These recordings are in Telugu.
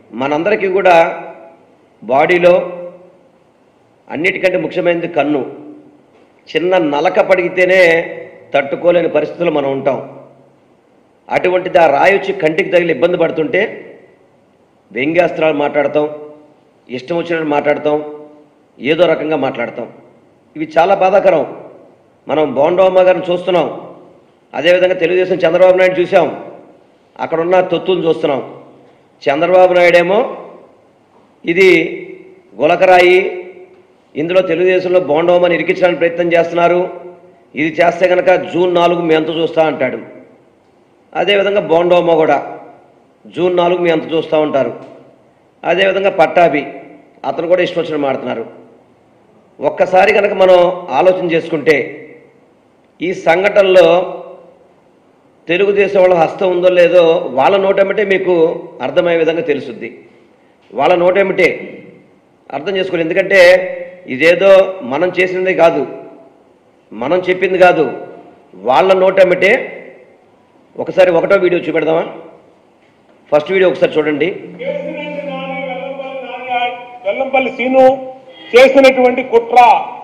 మనందరికీ కూడా బాడీలో అన్నిటికంటే ముఖ్యమైనది కన్ను చిన్న నలక పడిగితేనే తట్టుకోలేని పరిస్థితుల్లో మనం ఉంటాం అటువంటిది ఆ రాయి వచ్చి కంటికి తగిలి ఇబ్బంది పడుతుంటే వ్యంగ్యాస్త్రాలు మాట్లాడతాం ఇష్టం వచ్చినట్టు మాట్లాడతాం ఏదో రకంగా మాట్లాడతాం ఇవి చాలా బాధాకరం మనం బోండోమ్మ గారిని చూస్తున్నాం అదేవిధంగా తెలుగుదేశం చంద్రబాబు నాయుడు చూసాం అక్కడున్న తొత్తులు చూస్తున్నాం చంద్రబాబు నాయుడేమో ఇది గులకరాయి ఇందులో తెలుగుదేశంలో బోండోమని ఇరికించడానికి ప్రయత్నం చేస్తున్నారు ఇది చేస్తే కనుక జూన్ నాలుగు మీ అంత చూస్తా అంటాడు అదేవిధంగా బోండోమ కూడా జూన్ నాలుగు మీ అంత చూస్తూ ఉంటారు అదేవిధంగా పట్టాభి అతను కూడా ఇష్టం వచ్చిన మాడుతున్నారు ఒక్కసారి కనుక మనం ఆలోచన చేసుకుంటే ఈ సంఘటనలో తెలుగుదేశం వాళ్ళ హస్తం ఉందో లేదో వాళ్ళ నోటెమ్మటే మీకు అర్థమయ్యే విధంగా తెలుసుద్ది వాళ్ళ నోటెమ్మటే అర్థం చేసుకోవాలి ఎందుకంటే ఇదేదో మనం చేసినది కాదు మనం చెప్పింది కాదు వాళ్ళ నోటెమ్మటే ఒకసారి ఒకటో వీడియో చూపెడదామా ఫస్ట్ వీడియో ఒకసారి చూడండి కేసిరెడ్డి నాని వెల్లంపల్లి నాని వెల్లంపల్లి సీను చేసినటువంటి కుట్ర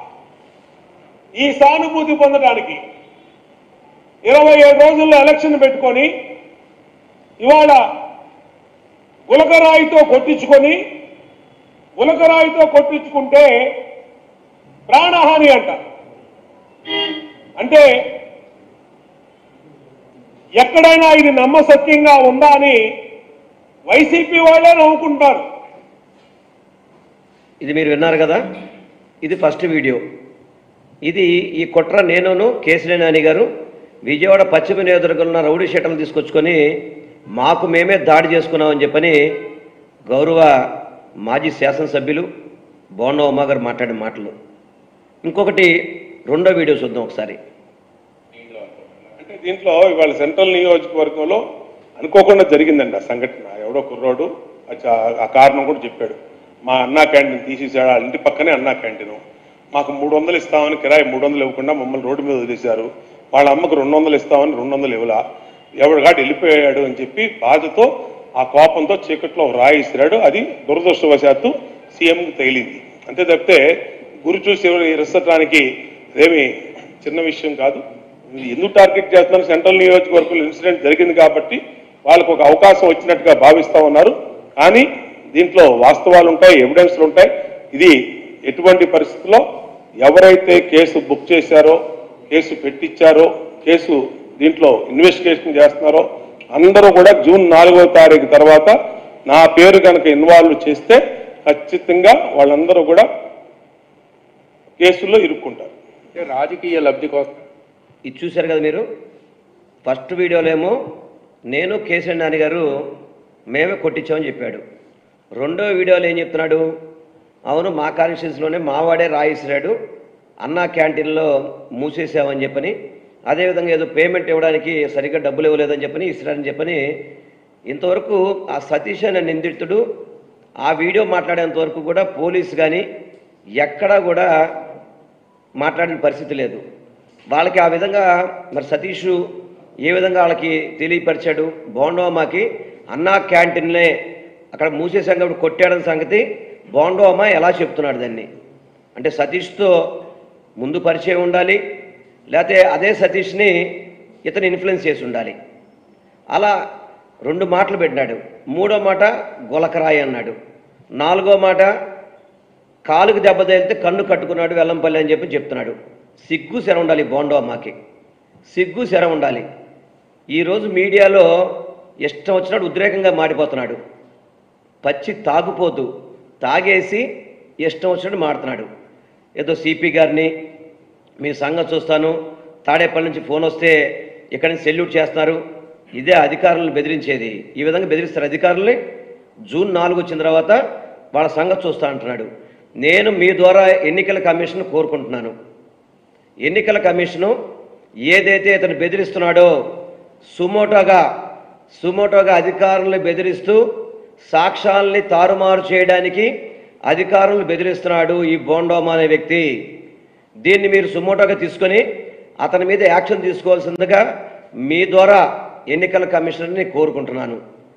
ఈ సానుభూతి పొందడానికి ఇరవై ఏడు రోజుల్లో ఎలక్షన్ పెట్టుకొని ఇవాళ గులకరాయితో కొట్టించుకొని గులకరాయితో కొట్టించుకుంటే ప్రాణహాని అంట అంటే ఎక్కడైనా ఇది నమ్మసత్యంగా ఉందా అని వైసీపీ వాళ్ళే నవ్వుకుంటారు ఇది మీరు విన్నారు కదా ఇది ఫస్ట్ వీడియో ఇది ఈ కుట్ర నేనును కేసరి నాని గారు విజయవాడ పశ్చిమ నియోజకవర్గంలో ఉన్న రౌడీ షీటలు తీసుకొచ్చుకొని మాకు మేమే దాడి చేసుకున్నామని చెప్పని గౌరవ మాజీ శాసనసభ్యులు బోండ ఉమా గారు మాట్లాడిన మాటలు ఇంకొకటి రెండో వీడియో చూద్దాం ఒకసారి అంటే దీంట్లో ఇవాళ సెంట్రల్ నియోజకవర్గంలో అనుకోకుండా జరిగిందండి ఆ సంఘటన ఎవడో కుర్రోడు ఆ చా- ఆ కారణం కూడా చెప్పాడు మా అన్నా క్యాంటీన్ తీసేసాడు వాళ్ళ ఇంటి పక్కనే అన్నా క్యాంటీన్ మాకు మూడు వందలు ఇస్తామని కిరాయి మూడు వందలు ఇవ్వకుండా మమ్మల్ని రోడ్డు మీద వదిలేశారు వాళ్ళ అమ్మకు రెండు వందలు ఇస్తామని రెండు వందలు ఇవ్వలా ఎవడు కాడు వెళ్ళిపోయాడు అని చెప్పి బాధతో ఆ కోపంతో చీకట్లో ఒక రాయి ఇసిరాడు అది దురదృష్టవశాత్తు సీఎంకి తగిలింది అంతే తప్పితే గురి చూసి ఎవరు ఇరసటానికి ఇదేమి చిన్న విషయం కాదు ఇది ఎందుకు టార్గెట్ చేస్తున్నారు సెంట్రల్ నియోజకవర్గంలో ఇన్సిడెంట్ జరిగింది కాబట్టి వాళ్ళకు ఒక అవకాశం వచ్చినట్టుగా భావిస్తా ఉన్నారు కానీ దీంట్లో వాస్తవాలు ఉంటాయి ఎవిడెన్స్లు ఉంటాయి ఇది ఎటువంటి పరిస్థితుల్లో ఎవరైతే కేసు బుక్ చేశారో కేసు పెట్టించారో కేసు దీంట్లో ఇన్వెస్టిగేషన్ చేస్తున్నారో అందరూ కూడా జూన్ నాలుగో తారీఖు తర్వాత నా పేరు కనుక ఇన్వాల్వ్ చేస్తే ఖచ్చితంగా వాళ్ళందరూ కూడా కేసుల్లో ఇరుక్కుంటారు అంటే రాజకీయ లబ్ధి కోసం ఇది చూశారు కదా మీరు ఫస్ట్ వీడియోలో ఏమో నేను కేసరి నాని గారు మేమే కొట్టించామని చెప్పాడు రెండో వీడియోలో ఏం చెప్తున్నాడు అవును మా కాన్స్టిట్యూన్సీలోనే మావాడే రాయిసిరాడు అన్నా క్యాంటీన్లో మూసేసామని చెప్పని అదేవిధంగా ఏదో పేమెంట్ ఇవ్వడానికి సరిగ్గా డబ్బులు ఇవ్వలేదని చెప్పని ఇసిరారని చెప్పని ఇంతవరకు ఆ సతీష్ అనే నిందితుడు ఆ వీడియో మాట్లాడేంత వరకు కూడా పోలీసు కానీ ఎక్కడా కూడా మాట్లాడిన పరిస్థితి లేదు వాళ్ళకి ఆ విధంగా మరి సతీష్ ఏ విధంగా వాళ్ళకి తెలియపరిచాడు బోండోమాకి అన్నా క్యాంటీన్లే అక్కడ మూసేసాం కాబట్టి కొట్టాడని సంగతి బోండోమా ఎలా చెప్తున్నాడు దాన్ని అంటే సతీష్తో ముందు పరిచయం ఉండాలి లేకపోతే అదే సతీష్ని ఇతను ఇన్ఫ్లుయెన్స్ చేసి ఉండాలి అలా రెండు మాటలు పెట్టినాడు మూడో మాట గులకరాయి అన్నాడు నాలుగో మాట కాలుకు దెబ్బ తగిలితే కన్ను కట్టుకున్నాడు వెల్లంపల్లి అని చెప్పి చెప్తున్నాడు సిగ్గు శర ఉండాలి బోండో అమ్మకి సిగ్గు శర ఉండాలి ఈరోజు మీడియాలో ఇష్టం వచ్చినట్టు ఉద్రేకంగా మాడిపోతున్నాడు పచ్చి తాగుపోతూ తాగేసి ఇష్టం వచ్చినట్టు మాడుతున్నాడు ఏదో సిపి గారిని మీ సంగతి చూస్తాను తాడేపల్లి నుంచి ఫోన్ వస్తే ఇక్కడి నుంచి సెల్యూట్ చేస్తున్నారు ఇదే అధికారులను బెదిరించేది ఈ విధంగా బెదిరిస్తారు అధికారుల్ని జూన్ నాలుగు వచ్చిన తర్వాత వాళ్ళ సంగతి చూస్తా అంటున్నాడు నేను మీ ద్వారా ఎన్నికల కమిషన్ కోరుకుంటున్నాను ఎన్నికల కమిషను ఏదైతే ఇతను బెదిరిస్తున్నాడో సుమోటోగా సుమోటోగా అధికారులను బెదిరిస్తూ సాక్ష్యాల్ని తారుమారు చేయడానికి అధికారులను బెదిరిస్తున్నాడు ఈ బోండోమా అనే వ్యక్తి దీన్ని మీరు సుమోటోగా తీసుకొని అతని మీద యాక్షన్ తీసుకోవాల్సిందిగా మీ ద్వారా ఎన్నికల కమిషనర్ని కోరుకుంటున్నాను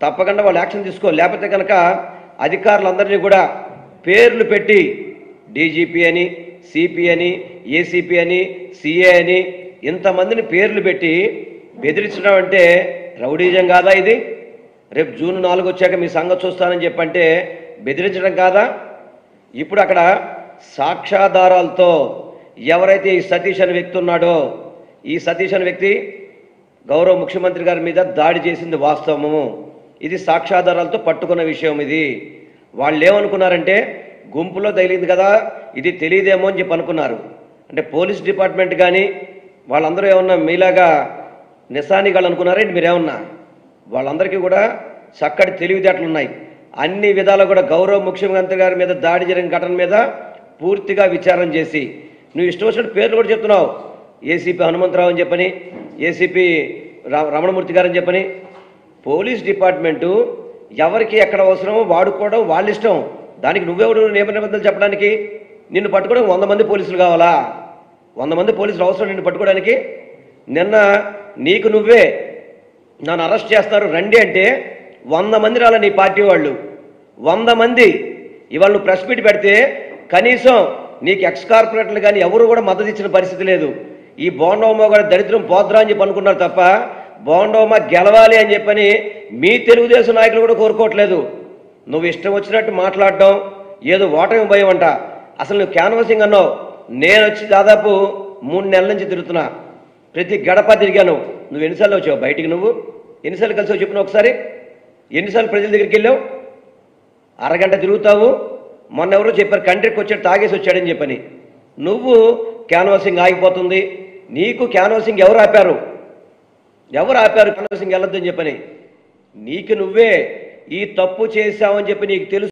తప్పకుండా వాళ్ళు యాక్షన్ తీసుకో లేకపోతే కనుక అధికారులందరినీ కూడా పేర్లు పెట్టి డీజీపీ అని సిపి అని ఏసీపీ అని సిఏ అని ఇంతమందిని పేర్లు పెట్టి బెదిరించడం అంటే రౌడీజం కాదా ఇది రేపు జూన్ నాలుగు వచ్చాక మీ సంగతి చూస్తానని చెప్పంటే బెదిరించడం కాదా ఇప్పుడు అక్కడ సాక్ష్యాధారాలతో ఎవరైతే ఈ సతీష్ అనే వ్యక్తి ఉన్నాడో ఈ సతీష్ అనే వ్యక్తి గౌరవ ముఖ్యమంత్రి గారి మీద దాడి చేసింది వాస్తవము ఇది సాక్ష్యాధారాలతో పట్టుకున్న విషయం ఇది వాళ్ళు ఏమనుకున్నారంటే గుంపులో తగిలింది కదా ఇది తెలియదేమో అని చెప్పి అనుకున్నారు అంటే పోలీస్ డిపార్ట్మెంట్ కానీ వాళ్ళందరూ ఏమన్నా మీలాగా నిశానిగాళ్ళు అనుకున్నారేంటి మీరేమన్నా వాళ్ళందరికీ కూడా చక్కటి తెలివితేటలు ఉన్నాయి అన్ని విధాలు కూడా గౌరవ ముఖ్యమంత్రి గారి మీద దాడి జరిగిన ఘటన మీద పూర్తిగా విచారణ చేసి నువ్వు ఇష్టం వచ్చినట్టు పేర్లు కూడా చెప్తున్నావు ఏసీపీ హనుమంతరావు అని చెప్పని ఏసీపీ రా- రమణమూర్తి గారు అని చెప్పని పోలీస్ డిపార్ట్మెంటు ఎవరికి ఎక్కడ అవసరమో వాడుకోవడం వాళ్ళ ఇష్టం దానికి నువ్వెవడు నియమ నిబంధనలు చెప్పడానికి నిన్ను పట్టుకోవడం వంద మంది పోలీసులు కావాలా వంద మంది పోలీసులు అవసరం నిన్ను పట్టుకోవడానికి నిన్న నీకు నువ్వే నన్ను అరెస్ట్ చేస్తారు రండి అంటే వంద మంది రాల నీ పార్టీ వాళ్ళు వంద మంది ఇవాళ నువ్వు ప్రెస్ మీట్ పెడితే కనీసం నీకు ఎక్స్ కార్పొరేటర్లు కానీ ఎవరు కూడా మద్దతు ఇచ్చిన పరిస్థితి లేదు ఈ బోండోమా కూడా దరిద్రం పోద్రా అని చెప్పి అనుకున్నారు తప్ప బోండోమా గెలవాలి అని చెప్పని మీ తెలుగుదేశం నాయకులు కూడా కోరుకోవట్లేదు నువ్వు ఇష్టం వచ్చినట్టు మాట్లాడడం ఏదో ఓటమి భయం అంట అసలు నువ్వు క్యాన్వసింగ్ అన్నావు నేను వచ్చి దాదాపు మూడు నెలల నుంచి తిరుగుతున్నా ప్రతి గడప తిరిగాను నువ్వు ఎన్నిసార్లు వచ్చావు బయటికి నువ్వు ఎన్నిసార్లు కలిసి చెప్పిన ఒకసారి ఎన్నిసార్లు ప్రజల దగ్గరికి వెళ్ళావు అరగంట తిరుగుతావు మొన్న ఎవరో చెప్పారు కంట్రీకి వచ్చాడు తాగేసి వచ్చాడని చెప్పని నువ్వు క్యాన్వాసింగ్ ఆగిపోతుంది నీకు క్యాన్వాసింగ్ ఎవరు ఆపారు ఎవరు ఆపారు క్యాన్వాసింగ్ వెళ్ళొద్దని చెప్పని నీకు నువ్వే ఈ తప్పు చేశావని చెప్పి నీకు తెలుసు